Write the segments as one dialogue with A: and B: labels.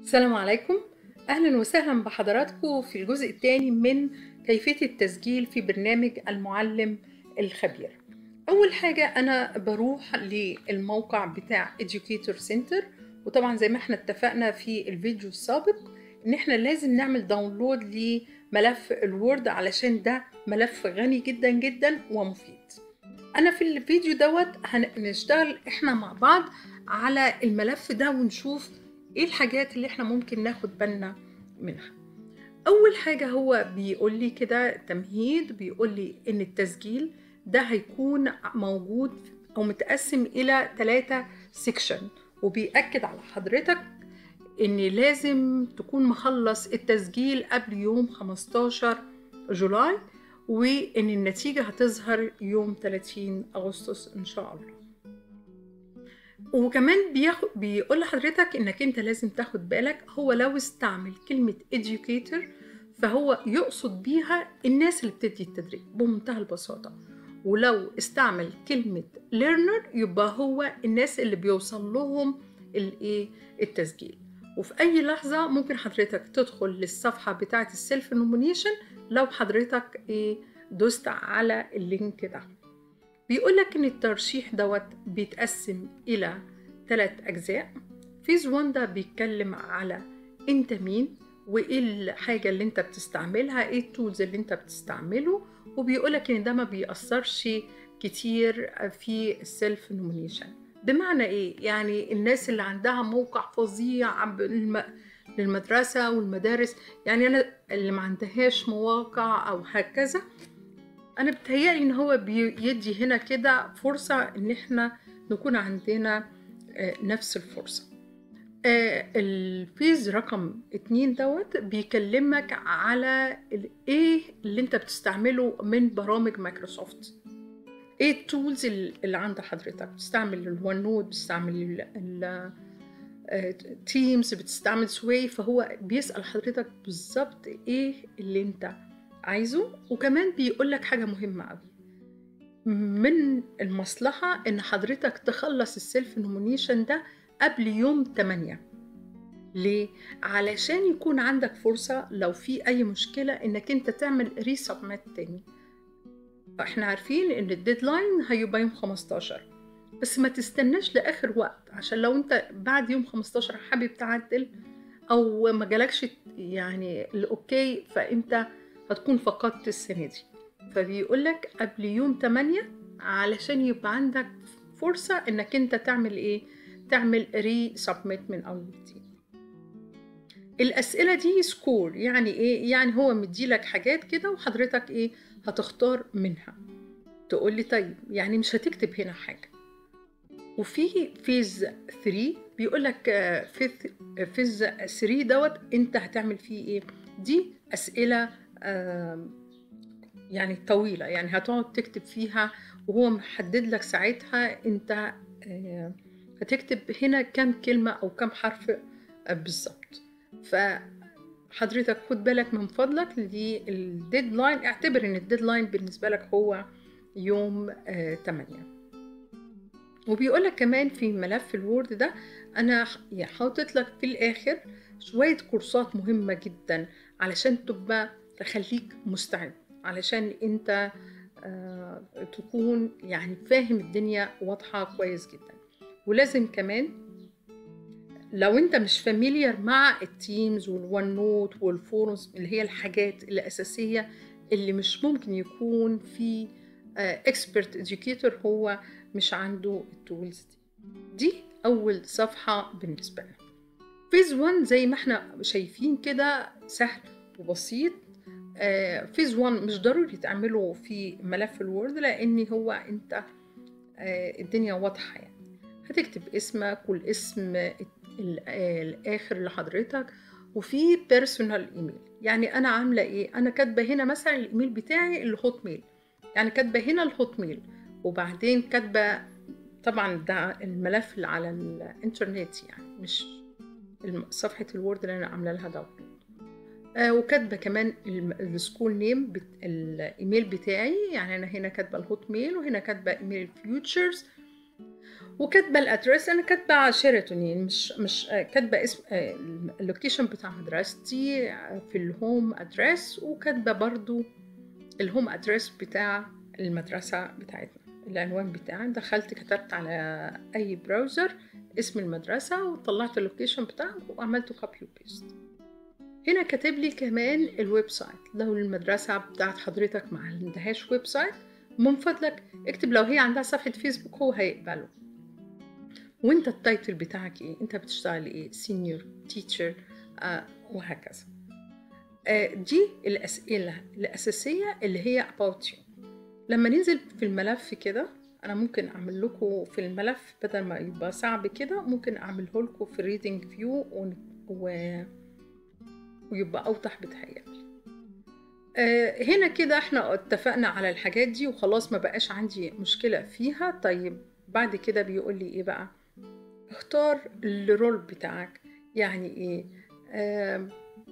A: السلام عليكم أهلا وسهلا بحضراتكم في الجزء الثاني من كيفية التسجيل في برنامج المعلم الخبير أول حاجة أنا بروح للموقع بتاع Educator Center وطبعا زي ما احنا اتفقنا في الفيديو السابق ان احنا لازم نعمل داونلود لملف الوورد علشان ده ملف غني جدا جدا ومفيد انا في الفيديو دوت هنشتغل احنا مع بعض على الملف ده ونشوف ايه الحاجات اللي احنا ممكن ناخد بالنا منها اول حاجة هو بيقول لي كده تمهيد بيقول لي ان التسجيل ده هيكون موجود او متقسم الى ثلاثة سيكشن وبيأكد على حضرتك ان لازم تكون مخلص التسجيل قبل يوم 15 جولاي وان النتيجة هتظهر يوم 30 اغسطس ان شاء الله وكمان بياخد بيقول لحضرتك انك انت لازم تاخد بالك هو لو استعمل كلمة educator فهو يقصد بيها الناس اللي بتدي التدريب بمنتهى البساطة ولو استعمل كلمة learner يبقى هو الناس اللي بيوصل لهم الايه التسجيل وفي اي لحظة ممكن حضرتك تدخل للصفحة بتاعة السيلف نومينيشن لو حضرتك ايه دوست على اللينك ده بيقول لك ان الترشيح دوت بيتقسم الى ثلاث اجزاء فيز 1 ده بيتكلم على انت مين وايه الحاجة اللي انت بتستعملها ايه التولز اللي انت بتستعمله وبيقولك ان ده ما بيأثرش كتير في السيلف نومينيشن بمعنى ايه يعني الناس اللي عندها موقع فظيع للمدرسة والمدارس يعني انا اللي ما عندهاش مواقع او هكذا انا بتهيألي ان هو بيدي هنا كده فرصة ان احنا نكون عندنا نفس الفرصة الفيز رقم اتنين دوت بيكلمك على ايه اللي انت بتستعمله من برامج مايكروسوفت ايه التولز اللي عند حضرتك بتستعمل الون نوت بتستعمل تيمز بتستعمل سواي فهو بيسأل حضرتك بالظبط ايه اللي انت عايزه وكمان بيقول لك حاجة مهمة قوي من المصلحة ان حضرتك تخلص السيلف نومينيشن ده قبل يوم 8 ليه؟ علشان يكون عندك فرصة لو في أي مشكلة إنك أنت تعمل ريسبميت تاني احنا عارفين إن الديدلاين هيبقى يوم 15 بس ما تستناش لآخر وقت عشان لو أنت بعد يوم 15 حابب تعدل أو ما جالكش يعني الأوكي فأنت هتكون فقدت السنة دي فبيقولك قبل يوم 8 علشان يبقى عندك فرصة إنك أنت تعمل إيه؟ تعمل ري سبميت من اول وجديد الاسئله دي سكور يعني ايه يعني هو مديلك حاجات كده وحضرتك ايه هتختار منها تقول لي طيب يعني مش هتكتب هنا حاجه وفي فيز 3 بيقول لك فيز فيز 3 دوت انت هتعمل فيه ايه دي اسئله يعني طويله يعني هتقعد تكتب فيها وهو محدد لك ساعتها انت هتكتب هنا كم كلمة أو كم حرف بالظبط فحضرتك خد بالك من فضلك للديدلاين اعتبر ان الديدلاين بالنسبة لك هو يوم 8 وبيقولك كمان في ملف الوورد ده أنا حاطط لك في الآخر شوية كورسات مهمة جدا علشان تبقى تخليك مستعد علشان انت تكون يعني فاهم الدنيا واضحة كويس جدا ولازم كمان لو انت مش فاميليار مع التيمز والون نوت والفورمز اللي هي الحاجات الاساسيه اللي مش ممكن يكون في اكسبرت اديوكيتور هو مش عنده التولز دي دي اول صفحه بالنسبه لنا فيز 1 زي ما احنا شايفين كده سهل وبسيط فيز 1 مش ضروري تعمله في ملف الوورد لان هو انت الدنيا واضحه يعني هتكتب اسمك والاسم الاخر لحضرتك وفي بيرسونال ايميل يعني انا عامله ايه انا كاتبه هنا مثلا الايميل بتاعي الهوت ميل يعني كاتبه هنا الهوت ميل وبعدين كاتبه طبعا ده الملف اللي على الانترنت يعني مش صفحه الوورد اللي انا عامله لها داونلود آه وكاتبه كمان السكول نيم بت... الايميل بتاعي يعني انا هنا كاتبه الهوت ميل وهنا كاتبه ايميل الفيوتشرز وكاتبه الادريس انا كاتبه شيراتون يعني مش مش آه، كاتبه اسم آه، اللوكيشن بتاع مدرستي آه، في الهوم ادريس وكاتبه برضو الهوم ادريس بتاع المدرسه بتاعتنا العنوان بتاعي دخلت كتبت على اي براوزر اسم المدرسه وطلعت اللوكيشن بتاعه وعملته كوبي وبيست هنا كاتب لي كمان الويب سايت لو المدرسه بتاعت حضرتك ما عندهاش ويب سايت من فضلك اكتب لو هي عندها صفحه فيسبوك هو هيقبله وانت التايتل بتاعك ايه انت بتشتغل ايه سينيور تيتشر آه وهكذا آه دي الاسئله الاساسيه اللي هي about you لما ننزل في الملف كده انا ممكن اعمل لكم في الملف بدل ما يبقى صعب كده ممكن اعمله لكم في ريدنج فيو و... و... ويبقى اوضح بتهيألي آه هنا كده احنا اتفقنا على الحاجات دي وخلاص ما بقاش عندي مشكلة فيها طيب بعد كده بيقول لي ايه بقى اختار الرول بتاعك يعني ايه آه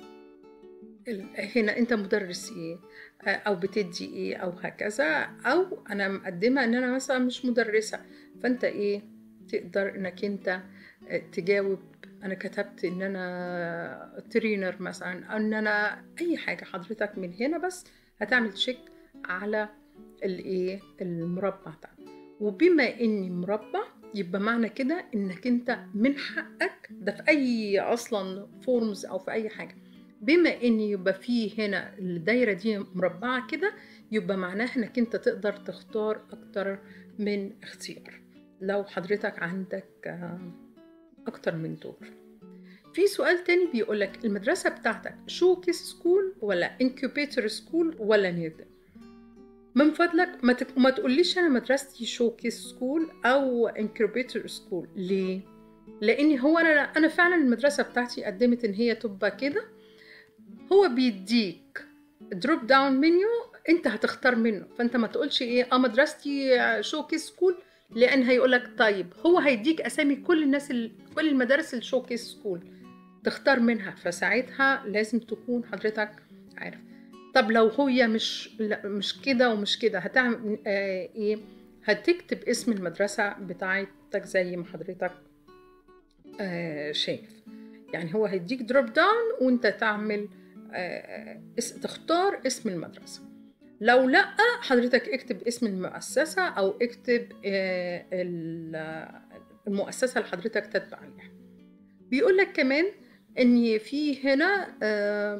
A: هنا انت مدرس ايه او بتدي ايه او هكذا او انا مقدمه ان انا مثلا مش مدرسه فانت ايه تقدر انك انت تجاوب انا كتبت ان انا ترينر مثلا ان انا اي حاجه حضرتك من هنا بس هتعمل تشيك على الايه المربع ده وبما اني مربع يبقى معنى كده انك انت من حقك ده في اي اصلا فورمز او في اي حاجه بما ان يبقى فيه هنا الدايره دي مربعه كده يبقى معناها انك انت تقدر تختار اكتر من اختيار لو حضرتك عندك اكتر من دور في سؤال تاني بيقولك المدرسة بتاعتك شو كيس سكول ولا انكوبيتر سكول ولا نيردم من فضلك ما, تك... ما تقوليش انا مدرستي شو كيس سكول او انكوبيتر سكول ليه لان هو انا انا فعلا المدرسه بتاعتي قدمت ان هي تبقى كده هو بيديك دروب داون منيو انت هتختار منه فانت ما تقولش ايه اه مدرستي شو كيس سكول لان هيقولك طيب هو هيديك اسامي كل الناس ال... كل المدارس الشو كيس سكول تختار منها فساعتها لازم تكون حضرتك عارف طب لو هي مش لا مش كده ومش كده هتعمل آه ايه هتكتب اسم المدرسة بتاعتك زي ما حضرتك آه شايف يعني هو هيديك دروب داون وانت تعمل آه تختار اسم المدرسة لو لا حضرتك اكتب اسم المؤسسة او اكتب آه المؤسسة اللي حضرتك تتبع عليها بيقول لك كمان ان في هنا آه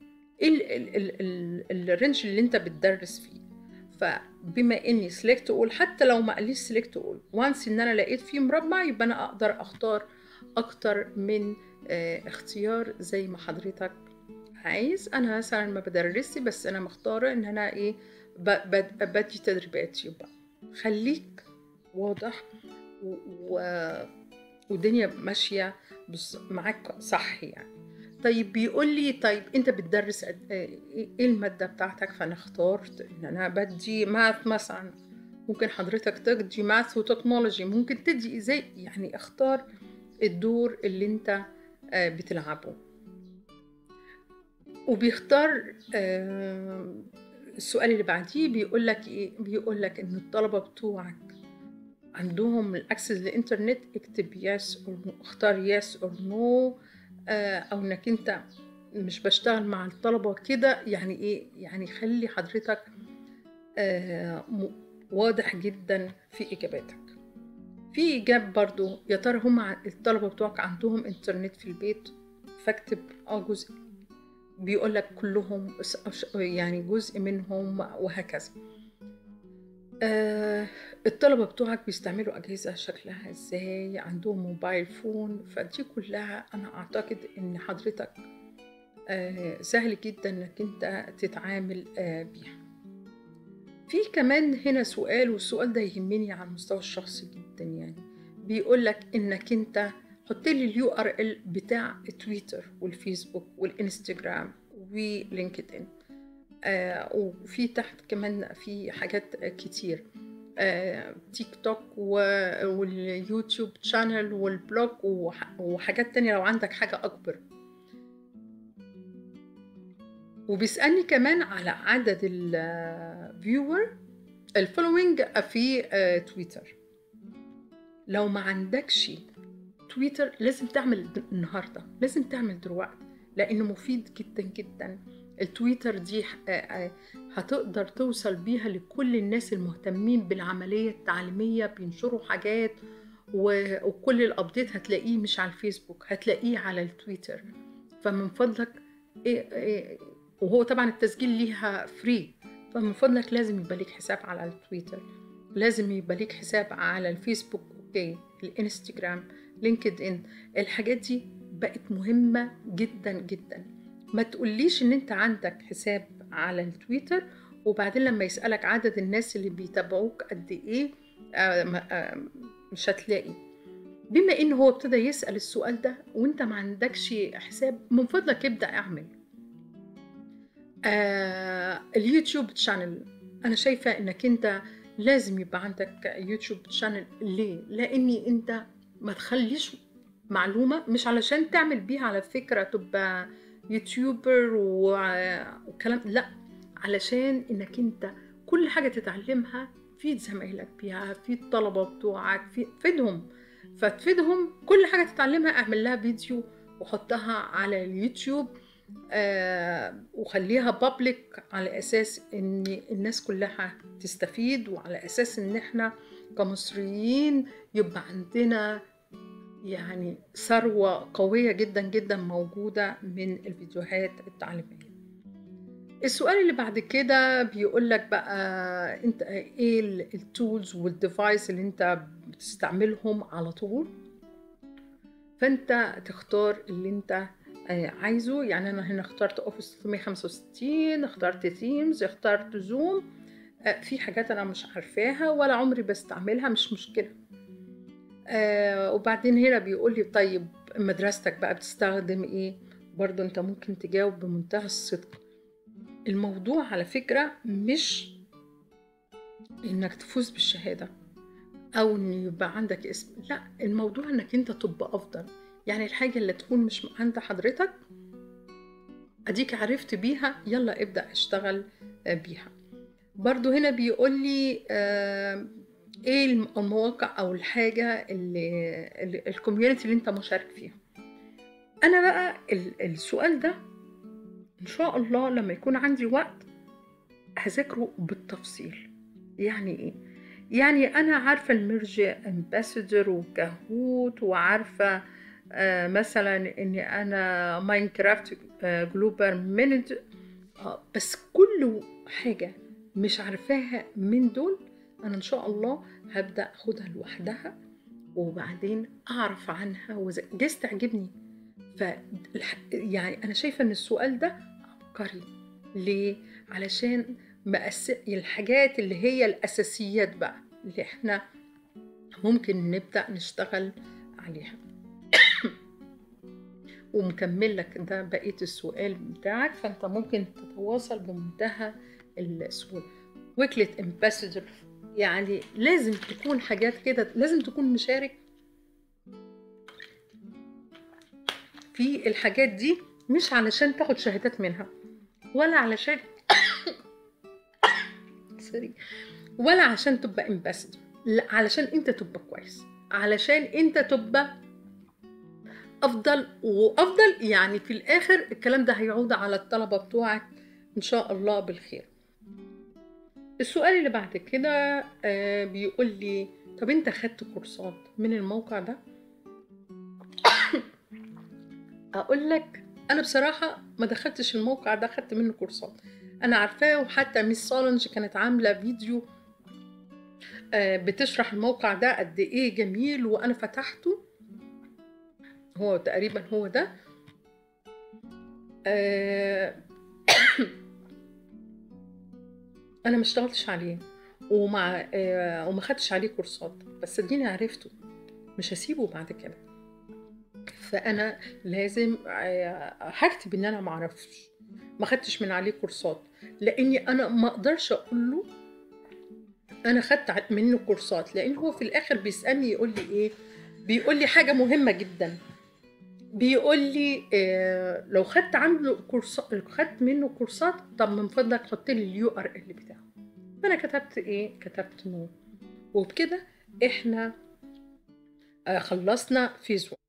A: الرينج اللي انت بتدرس فيه فبما اني سيلكت اول حتى لو ما قاليش سيلكت اول وانس ان انا لقيت فيه مربع يبقى انا اقدر اختار اكتر من اه اختيار زي ما حضرتك عايز انا مثلا ما بدرسي بس انا مختاره ان انا ايه بدي تدريبات يبقى خليك واضح و... و... والدنيا ماشيه معاك صح يعني طيب بيقول لي طيب انت بتدرس ايه الماده بتاعتك فانا اخترت ان انا بدي ماث مثلا ممكن حضرتك تدي ماث وتكنولوجي ممكن تدي زي يعني اختار الدور اللي انت بتلعبه وبيختار السؤال اللي بعديه بيقول لك ايه بيقول لك ان الطلبه بتوعك عندهم الاكسس للانترنت اكتب يس اختار يس اور نو او انك انت مش بشتغل مع الطلبه كده يعني ايه يعني خلي حضرتك واضح جدا في اجاباتك في اجاب برضو يا ترى هم الطلبه بتوعك عندهم انترنت في البيت فاكتب اه جزء بيقول لك كلهم يعني جزء منهم وهكذا آه الطلبة بتوعك بيستعملوا أجهزة شكلها إزاي عندهم موبايل فون فدي كلها أنا أعتقد إن حضرتك آه سهل جدا إنك أنت تتعامل آه بيها في كمان هنا سؤال والسؤال ده يهمني على المستوى الشخصي جدا يعني بيقول لك إنك أنت حط لي اليو ار ال بتاع تويتر والفيسبوك والانستجرام ولينكد ان آه وفي تحت كمان في حاجات كتير آه تيك توك واليوتيوب شانل والبلوج وحاجات تانية لو عندك حاجة أكبر وبيسألني كمان على عدد الفيور الفولوينج في آه تويتر لو ما عندكش تويتر لازم تعمل د- النهارده لازم تعمل دلوقتي لانه مفيد جدا جدا التويتر دي ح- آه، آه، هتقدر توصل بيها لكل الناس المهتمين بالعملية التعليمية بينشروا حاجات و- وكل الابديت هتلاقيه مش على الفيسبوك هتلاقيه على التويتر فمن فضلك إيه إيه وهو طبعا التسجيل ليها فري فمن فضلك لازم يبقى ليك حساب على التويتر لازم يبقى ليك حساب على الفيسبوك اوكي الانستجرام لينكد ان الحاجات دي بقت مهمة جدا جدا ما تقوليش ان انت عندك حساب على التويتر وبعدين لما يسألك عدد الناس اللي بيتابعوك قد ايه آه ما- آه مش هتلاقي بما ان هو ابتدى يسأل السؤال ده وانت ما عندكش حساب من فضلك ابدأ اعمل آه اليوتيوب شانل انا شايفة انك انت لازم يبقى عندك يوتيوب شانل ليه لاني انت ما تخليش معلومة مش علشان تعمل بيها على فكرة تبقى يوتيوبر و- وكلام لا علشان انك انت كل حاجة تتعلمها فيد زمايلك بيها في الطلبة بتوعك في فيدهم فتفيدهم كل حاجة تتعلمها اعمل لها فيديو وحطها على اليوتيوب آه وخليها بابليك على اساس ان الناس كلها تستفيد وعلى اساس ان احنا كمصريين يبقى عندنا يعني ثروة قوية جدا جدا موجودة من الفيديوهات التعليمية السؤال اللي بعد كده بيقول لك بقى انت ايه التولز والديفايس اللي انت بتستعملهم على طول فانت تختار اللي انت آه، عايزه يعني انا هنا اخترت اوفيس 365 اخترت تيمز اخترت زوم في حاجات انا مش عارفاها ولا عمري بستعملها مش مشكلة آه وبعدين هنا بيقول لي طيب مدرستك بقى بتستخدم ايه برضو انت ممكن تجاوب بمنتهى الصدق الموضوع على فكرة مش انك تفوز بالشهادة او ان يبقى عندك اسم لا الموضوع انك انت تبقى افضل يعني الحاجة اللي تكون مش عند حضرتك اديك عرفت بيها يلا ابدأ اشتغل آه، بيها برضو هنا بيقول لي آه، ايه الم- المواقع او الحاجة اللي, اللي الكوميونتي اللي انت مشارك فيها انا بقى ال- السؤال ده ان شاء الله لما يكون عندي وقت هذاكره بالتفصيل يعني ايه يعني انا عارفه الميرج امباسادور وكاهوت وعارفه آه مثلا اني انا ماينكرافت آه جلوبال مينج آه بس كل حاجه مش عارفاها من دول انا ان شاء الله هبدا اخدها لوحدها وبعدين اعرف عنها وز- جايز تعجبني ف يعني انا شايفه ان السؤال ده عبقري ليه علشان مأس... الحاجات اللي هي الاساسيات بقى اللي احنا ممكن نبدا نشتغل عليها ومكمل لك ده بقيه السؤال بتاعك فانت ممكن تتواصل بمنتهى السهوله ويكلت امباسدور يعني لازم تكون حاجات كده لازم تكون مشارك في الحاجات دي مش علشان تاخد شهادات منها ولا علشان سوري ولا عشان تبقى امباسدور لا علشان انت تبقى كويس علشان انت تبقى افضل وافضل يعني في الاخر الكلام ده هيعود على الطلبه بتوعك ان شاء الله بالخير السؤال اللي بعد كده آه بيقول لي طب انت خدت كورسات من الموقع ده اقول لك انا بصراحه ما دخلتش الموقع ده خدت منه كورسات انا عارفاه وحتى ميس سالنج كانت عامله فيديو آه، بتشرح الموقع ده قد ايه جميل وانا فتحته هو تقريبا هو ده آه، انا ما اشتغلتش عليه ومع آه، وما خدتش عليه كورسات بس اديني عرفته مش هسيبه بعد كده فانا لازم آه، هكتب ان انا ما اعرفش ما خدتش من عليه كورسات لاني انا ما اقدرش اقول له انا خدت منه كورسات لان هو في الاخر بيسالني يقول لي ايه بيقول لي حاجه مهمه جدا بيقول لي آه لو خدت عنده كورسات خدت منه كورسات طب من فضلك حط لي اليو ار ال بتاعه فانا كتبت ايه كتبت نو وبكده احنا آه، خلصنا فيز 1